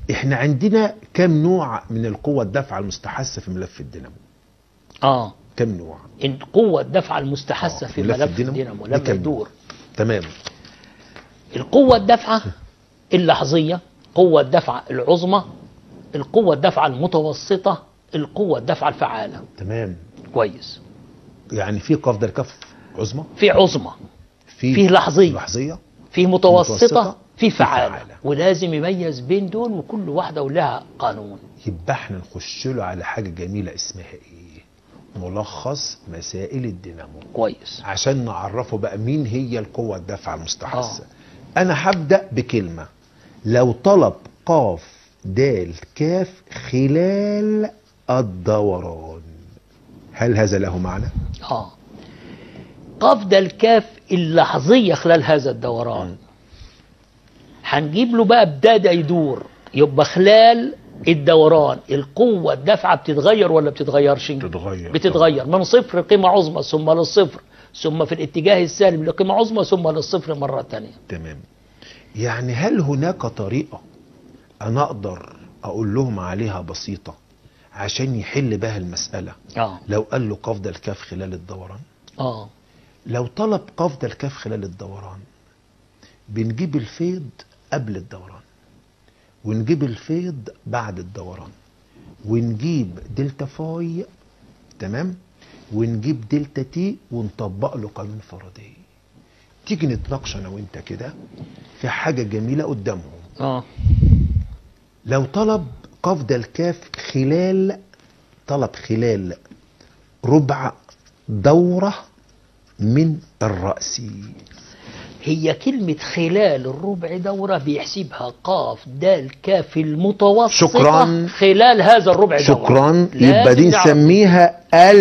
احنا عندنا كم نوع من القوة الدافعة المستحثة في ملف الدينامو اه كم نوع إن قوة الدفع المستحثة آه، في ملف ملف الدينامو. الدينامو دي لما كم يدور تمام القوة الدافعة اللحظية قوة الدفع العظمى القوة الدفع المتوسطة القوة الدفع الفعالة تمام كويس يعني في قفض الكف عظمى في عظمى في في لحظية. لحظية في متوسطة متوسطة، في في فعالة فعالة. ولازم يميز بين دول وكل واحدة ولها قانون يبقى احنا نخش له على حاجة جميلة اسمها ايه ملخص مسائل الدينامو كويس عشان نعرفه بقى مين هي القوة الدافعة المستحثة انا هبدأ بكلمة لو طلب قاف دال كاف خلال الدوران هل هذا له معنى اه قفد الكاف اللحظية خلال هذا الدوران هنجيب له بقى بداية يدور يبقى خلال الدوران القوة الدافعة بتتغير ولا بتتغيرش؟ بتتغير. بتتغير من صفر لقيمة عظمى ثم للصفر ثم في الاتجاه السالب لقيمة عظمى ثم للصفر مرة تانية تمام يعني هل هناك طريقة انا اقدر اقول لهم عليها بسيطة عشان يحل بها المسألة اه لو قال له قفض الكاف خلال الدوران اه لو طلب قفض الكاف خلال الدوران بنجيب الفيض قبل الدوران ونجيب الفيض بعد الدوران ونجيب دلتا فاي تمام ونجيب دلتا تي ونطبق له قانون فاراداي تيجي نتناقش انا وانت كده في حاجه جميله قدامهم اه لو طلب قفض الكاف خلال طلب خلال ربع دورة من الرأس هي كلمة خلال الربع دورة بيحسبها قاف دال كاف المتوسطة شكراً. خلال هذا الربع دورة شكرا يبقى دي لازم نعرف. نسميها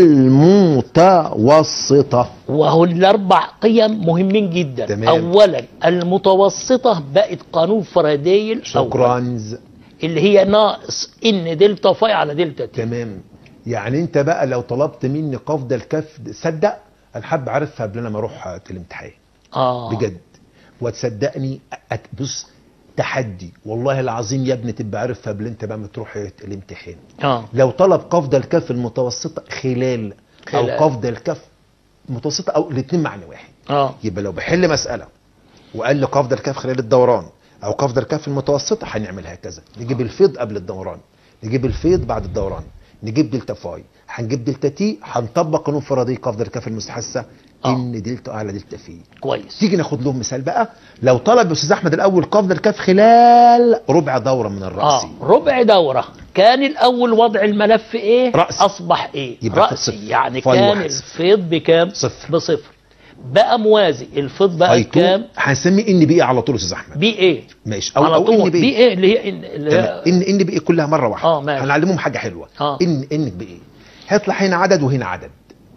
المتوسطة وهو الأربع قيم مهمين جدا تمام. أولا المتوسطة بقت قانون فاراداي الأول شكرا اللي هي ناقص إن دلتا فاي على دلتا تي تمام يعني انت بقى لو طلبت مني قفض الكف صدق انا حابب اعرفها قبل ما اروح الامتحان آه بجد وتصدقني أت- بص تحدي والله العظيم يا ابني تبقى عارفها قبل انت بقى ما تروح الامتحان آه لو طلب قفض الكف المتوسطه خلال, خلال. او قفض الكف متوسطه او الاثنين معنى واحد آه يبقى لو بحل مساله وقال لي قفض الكف خلال الدوران او قفض الكف المتوسطه هنعمل هكذا نجيب الفيض قبل الدوران نجيب الفيض بعد الدوران نجيب دلتا فاي هنجيب دلتا تي هنطبق قانون فاراداي قفض الكف المستحثه آه. ان دلتا اعلى دلتا في كويس تيجي ناخد لهم مثال بقى لو طلب استاذ احمد الاول قفض الكف خلال ربع دوره من الراس آه ربع دورة كان الأول وضع الملف إيه رأسي. أصبح إيه يبقى رأسي صفر. يعني فاي كان واحد صفر. الفيض بكام صفر. بصفر بقى موازي الفيض بقى اي 2 بكام هنسميه ان بي على طول يا استاذ احمد بي ايه ماشي او على او طول ان بي بي ايه اللي هي إن- اللي تمام هي ان ان بي كلها مره واحده آه، ماشي. هنعلمهم حاجه حلوه آه. ان ان بي هيطلع هنا عدد وهنا عدد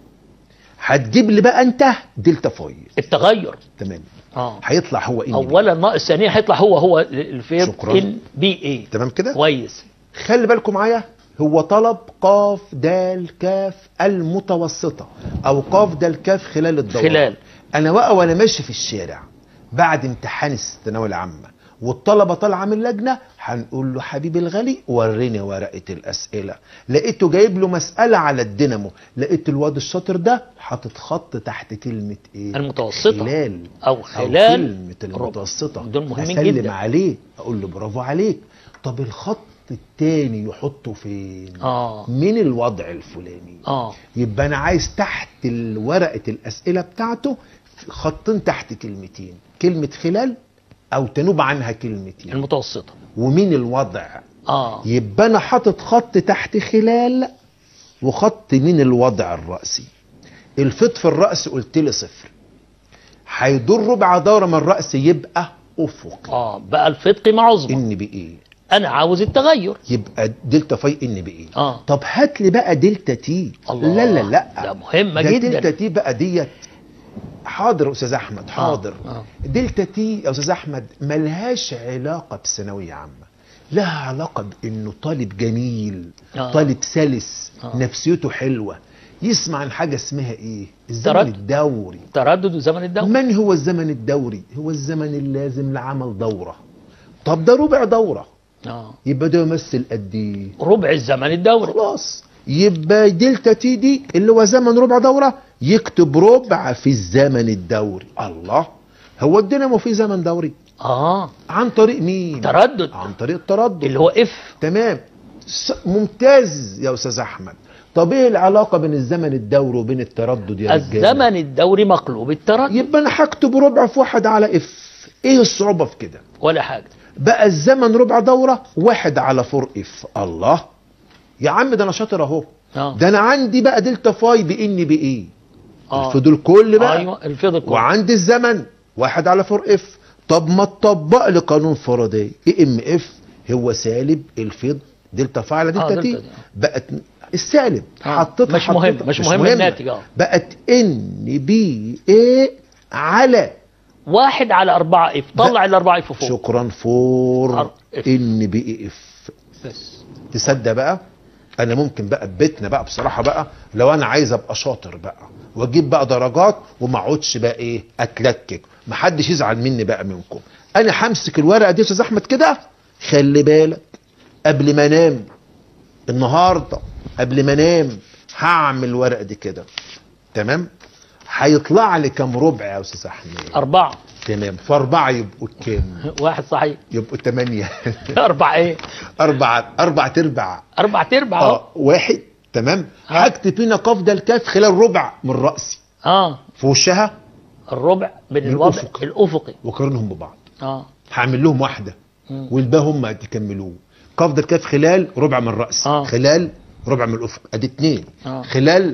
هتجيب لي بقى انت دلتا فاي التغير تمام اه هيطلع هو ان بي اولا ناقص ثانيا هيطلع هو هو الفيض شكراً. ان بي ايه تمام كده كويس خلي بالكم معايا هو طلب قاف دال كاف المتوسطة أو قاف دال كاف خلال الدورة خلال. أنا بقى وأنا ماشي في الشارع بعد امتحان الثانوية العامة والطلبة طالعة من اللجنة هنقول له حبيبي الغالي وريني ورقة الأسئلة لقيته جايب له مسألة على الدينامو لقيت الواد الشاطر ده حاطط خط تحت كلمة إيه؟ المتوسطة. خلال أو خلال كلمة المتوسطة دول مهمين أسلم جدا. عليه أقول له برافو عليك طب الخط التاني يحطه فين اه من الوضع الفلاني اه يبقى انا عايز تحت ال- ورقه الاسئله بتاعته خطين تحت كلمتين كلمه خلال او تنوب عنها كلمتين المتوسطة ومين الوضع اه يبقى انا حاطط خط تحت خلال وخط من الوضع الرأسي الفيض في الرأس قلت لي صفر هيدور ربع دورة من الرأس يبقى أفقي اه بقى الفيض قيمة عظمى إن بإيه انا عاوز التغير يبقى دلتا فاي إن بإيه اه طب هات لي بقى دلتا تي الله لا لا لا ده مهمة ده جدا. دلتا تي بقى ديت حاضر يا استاذ احمد حاضر آه. دلتا تي يا استاذ احمد ملهاش علاقه بثانويه عامه لها علاقه بانه طالب جميل آه. طالب سلس آه. نفسيته حلوه يسمع عن حاجه اسمها ايه الزمن تردد. الدوري تردد وزمن الدورة من هو الزمن الدوري هو الزمن اللازم لعمل دوره طب ده ربع دوره اه يبقى ده يمثل قد ايه ربع الزمن الدوري خلاص يبقى دلتا تي دي اللي هو زمن ربع دوره يكتب ربع في الزمن الدوري الله هو الدينامو فيه زمن دوري اه عن طريق مين تردد عن طريق التردد اللي هو اف تمام س- ممتاز يا استاذ احمد طب ايه العلاقه بين الزمن الدوري وبين التردد يا رجاله الزمن الدوري مقلوب التردد يبقى انا هكتب ربع في واحد على اف ايه الصعوبه في كده ولا حاجه بقى الزمن ربع دوره واحد على فور اف الله يا عم ده انا شاطر اهو اه ده انا عندي بقى دلتا فاي بان بايه اه الفضول كل بقى ايوه الفضل كله وعندي الزمن واحد على فور اف طب ما تطبق لي قانون فاراداي اي ام اف هو سالب الفيض دلتا فاي على دلتا آه، تي دلتا تي. بقت السالب آه، حطيتها مش مهم، حطيتها. مش مهم الناتج، آه. بقت ان بي اي على واحد على أربعة اف طلع الأربعة اف فوق شكرا فور أر- إف. ان بي اي اف بس تصدق بقى انا ممكن بقى بيتنا بقى بصراحه بقى لو انا عايز ابقى شاطر بقى واجيب بقى درجات وما اقعدش بقى ايه اتلكك محدش يزعل مني بقى منكم انا همسك الورقه دي يا استاذ احمد كده خلي بالك قبل ما انام النهارده قبل ما انام هعمل الورقه دي كده تمام هيطلع لي كام ربع يا استاذ احمد أربعة تمام فاربعه يبقوا كام واحد صحيح يبقوا ثمانيه أربعة ايه اربعه اربع ارباع أربعة أربعة أهو. اه واحد تمام آه. هكتب هنا قاف ده الكاف خلال ربع من راسي اه في وشها الربع من من الوضع الأفق. الأفقي وقارنهم ببعض اه هعمل لهم واحده مم. والباقي هم تكملوه قاف ده الكاف خلال ربع من الراس آه. خلال ربع من الافق ادي اتنين آه. خلال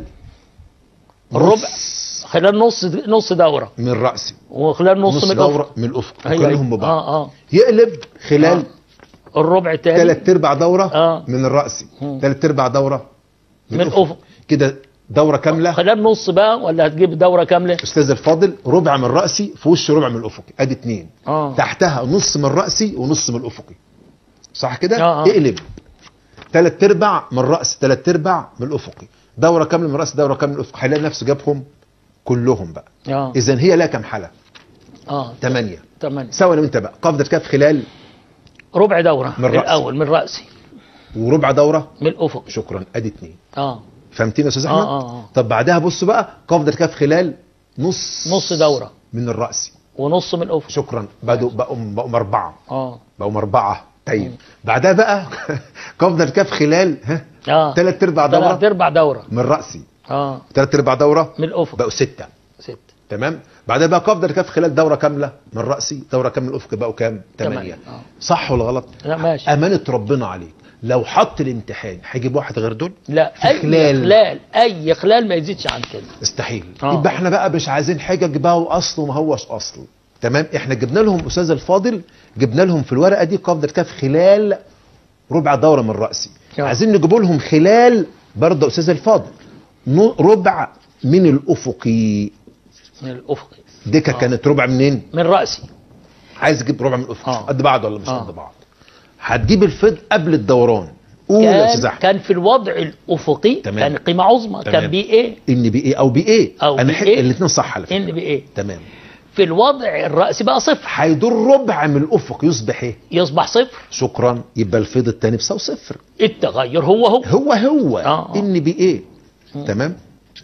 الربع نص خلال نص نص دورة من راسي وخلال نص, نص من دوره الأفق من الافق أيوة، وقارنهم أيوة. ببعض اه اه يقلب خلال آه. الربع تاني ثلاث ارباع دوره آه. من الراس مم. ثلاث ارباع دوره من الأفق كده دوره كامله خلال نص بقى ولا هتجيب دورة كاملة استاذ الفاضل ربع من راسي في وش ربع من الافقي ادي اتنين اه تحتها نص من راسي ونص من الافقي صح كده آه، آه. اقلب ثلاث ارباع من راس ثلاث ارباع من الافقي دوره كامله من راس دوره كامله من الافقي هيلاقي نفسه جابهم كلهم بقى اه اذا هي لها كام حاله اه ثمانية تمام سوى انا وانت بقى قفزه كاف خلال ربع دورة من رأسي. الأول من رأسي وربع دوره من الأفق شكرا ادي اتنين اه فهمتني يا استاذ آه، احمد آه، آه. طب بعدها بص بقى قفزه كاف خلال نص نص دورة من الراس ونص من الأفق شكرا بقوا بقوا بقوا اربعه اه بقوا أربعة طيب بعدها بقى قفزة الكاف خلال ها اه ثلاث أرباع ثلاث دورة أرباع دورة من رأسي اه ثلاث أرباع دورة من الأفق بقوا ستة ست تمام بعدها بقى قفزة الكاف خلال دورة كاملة من رأسي دورة كاملة الأفق بقوا كام؟ تمانية. ثمانية آه. صح ولا غلط؟ لا ماشي أمانة ربنا عليك لو حط الامتحان هيجيب واحد غير دول؟ لا في أي خلال. خلال أي خلال ما يزيدش عن كده استحيل آه. يبقى احنا بقى مش عايزين حجج بقى واصل وما هوش اصل تمام احنا جبنا لهم استاذ الفاضل جبنا لهم في الورقه دي قفزه الكاف خلال ربع دوره من راسي آه. عايزين نجيب لهم خلال برضه استاذ الفاضل نو- ربع من الافقي من الأفق دي كانت- آه. كانت ربع منين من رأسي عايز تجيب ربع من الافق آه. قد بعض ولا مش آه. قد بعض هتجيب الفض قبل الدوران قول يا استاذ كان, احمد كان في الوضع الأفقي تمام. كان قيمة عظمى تمام. كان بي ايه ان بي ايه او بي ايه أو انا بي حق إيه. الاثنين صح على فكره ان بي ايه تمام في الوضع الرأسي بقى صفر هيدور ربع من الافق يصبح ايه يصبح صفر شكرا يبقى الفيض التاني بيساوي صفر التغير هو هو هو هو آه. ان بي ايه تمام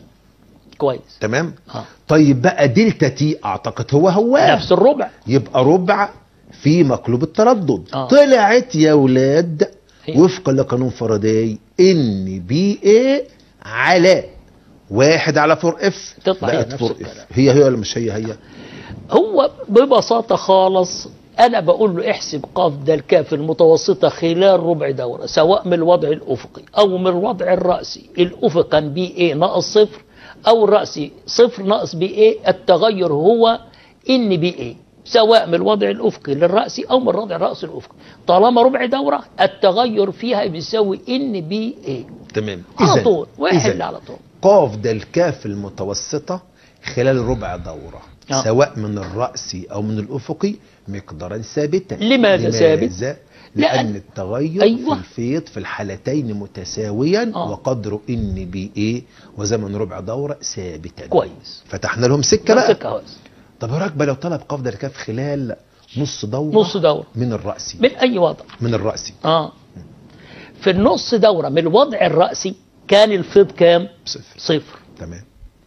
كويس تمام آه. طيب بقى دلتا تي اعتقد هو هو نفس الربع يبقى ربع في مقلوب التردد آه. طلعت يا ولاد هي. وفقا لقانون فاراداي ان بي ايه على واحد على فور اف تطلع هي بقت نفس فور الكلام. اف هي هي ولا مش هي هي هو ببساطة خالص أنا بقول له احسب قاف ده الكاف المتوسطة خلال ربع دورة سواء من الوضع الأفقي أو من الوضع الرأسي الأفق كان بي ايه ناقص صفر أو الرأسي صفر ناقص بي ايه التغير هو إن بي ايه سواء من الوضع الأفقي للرأسي أو من الوضع الرأسي الأفقي طالما ربع دورة التغير فيها بيساوي إن بي ايه تمام على إذن- طول ويحل إذن على طول قاف ده الكاف المتوسطة خلال ربع دورة آه. سواء من الرأسي أو من الأفقي مقدارا ثابتا لماذا ثابت؟ لأن لأن- التغير أيوة. في الفيض في الحالتين متساويا آه. وقدره ان بي ايه وزمن ربع دورة ثابتا كويس فتحنا لهم سكة بقى نفسك أهو. طب راكبة لو طلب قفز الكاف خلال نص دورة نص دورة من الرأسي من أي وضع من الرأسي اه في النص دورة من الوضع الرأسي كان الفيض كام؟ صفر صفر تمام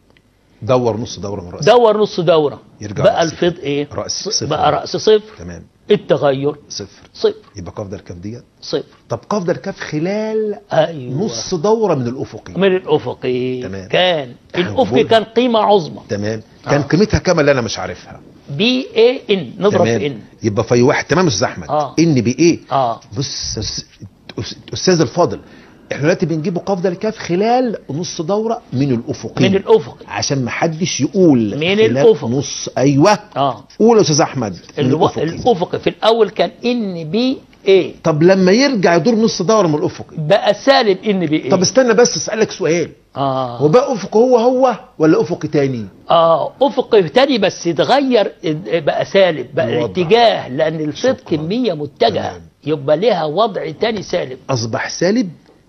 دور نص دورة من الرأسي دور نص دورة يرجع بقى رأس الفيض ايه؟ رأس ص- صفر. بقى رأس صفر تمام التغير صفر صفر يبقى قاف ده الكاف ديت صفر طب قاف ده الكاف خلال ايوه نص دورة من الأفقي من الافقي تمام. كان الافقي هنقول. كان قيمة عظمى تمام كان آه. قيمتها كام اللي أنا مش عارفها بي اي ان نضرب تمام ان يبقى في واحد تمام يا استاذ احمد آه. ان بايه اه بص أس- أس- استاذ الفاضل احنا دلوقتي بنجيبه قاف ده الكاف خلال نص دوره من الافقي من الافق عشان ما حدش يقول من خلال الأفق. نص ايوه اه قول يا استاذ احمد من الو... الافقي الافقي في الاول كان ان بي اي طب لما يرجع يدور نص دوره من الافقي بقى سالب ان بي اي طب استنى بس اسالك سؤال اه هو بقى افق هو هو ولا افق تاني اه افق تاني بس اتغير بقى سالب بقى الوضع. الاتجاه لان الفيض شكراً. كميه متجهه تمام. يبقى لها وضع تاني سالب اصبح سالب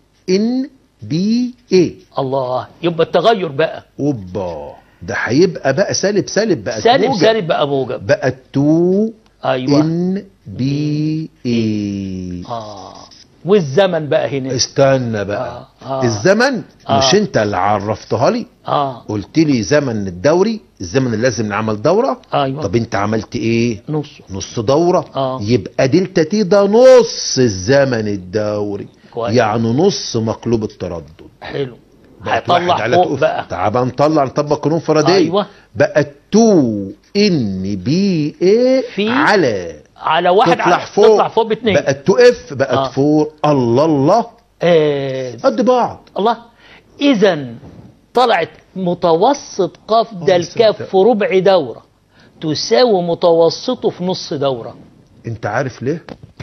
ان بي اي الله يبقى التغير بقى اوبا ده هيبقى بقى سالب سالب بقى سالب موجب. سالب بقى موجب بقى 2 ايوه ان بي اي اه والزمن بقى هنا استنى بقى آه، آه. الزمن آه. مش انت اللي عرفتها لي اه قلت لي زمن الدوري الزمن اللي لازم نعمل دوره ايوه طب انت عملت ايه نص نص دوره آه. يبقى دلتا تي ده نص الزمن الدوري كويس. يعني نص مقلوب التردد حلو بقت واحد هيطلع على فوق تقف. بقى تعال نطلع نطبق قانون فاراداي أيوة. بقى 2 ان بي اي في على على واحد تطلع على فوق تطلع فوق باتنين بقت 2 اف بقت آه. 4 الله الله آه قد بعض الله اذا طلعت متوسط قاف ده آه، الكاف صدق. في ربع دوره تساوي متوسطه في نص دوره انت عارف ليه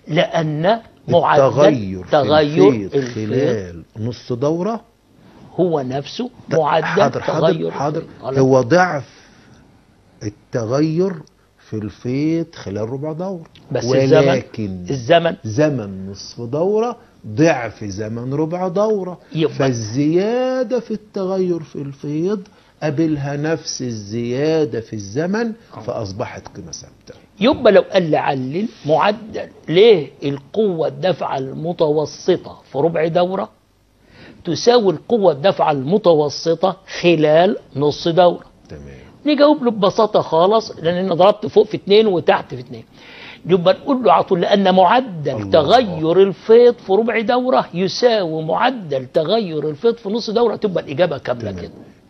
لان معدل التغير تغير في الفيض الفيض خلال نص دوره هو نفسه معدل حاضر تغير حاضر حاضر الفيض. على- هو ضعف التغير في الفيض خلال ربع دوره بس الزمن ولكن الزمن زمن نصف دورة ضعف زمن ربع دورة يبقى- فالزيادة في التغير في الفيض قابلها نفس الزيادة في الزمن فأصبحت قيمة ثابتة يبقى لو قال لي علل معدل ليه القوة الدفعة المتوسطة في ربع دورة تساوي القوة الدفعة المتوسطة خلال نص دورة تمام نجاوب له ببساطة خالص لأن أنا ضربت فوق في اتنين وتحت في اتنين يبقى نقول له على طول لأن معدل الله. تغير الفيض في ربع دورة يساوي معدل تغير الفيض في نص دورة تبقى الإجابة كاملة تمام. كده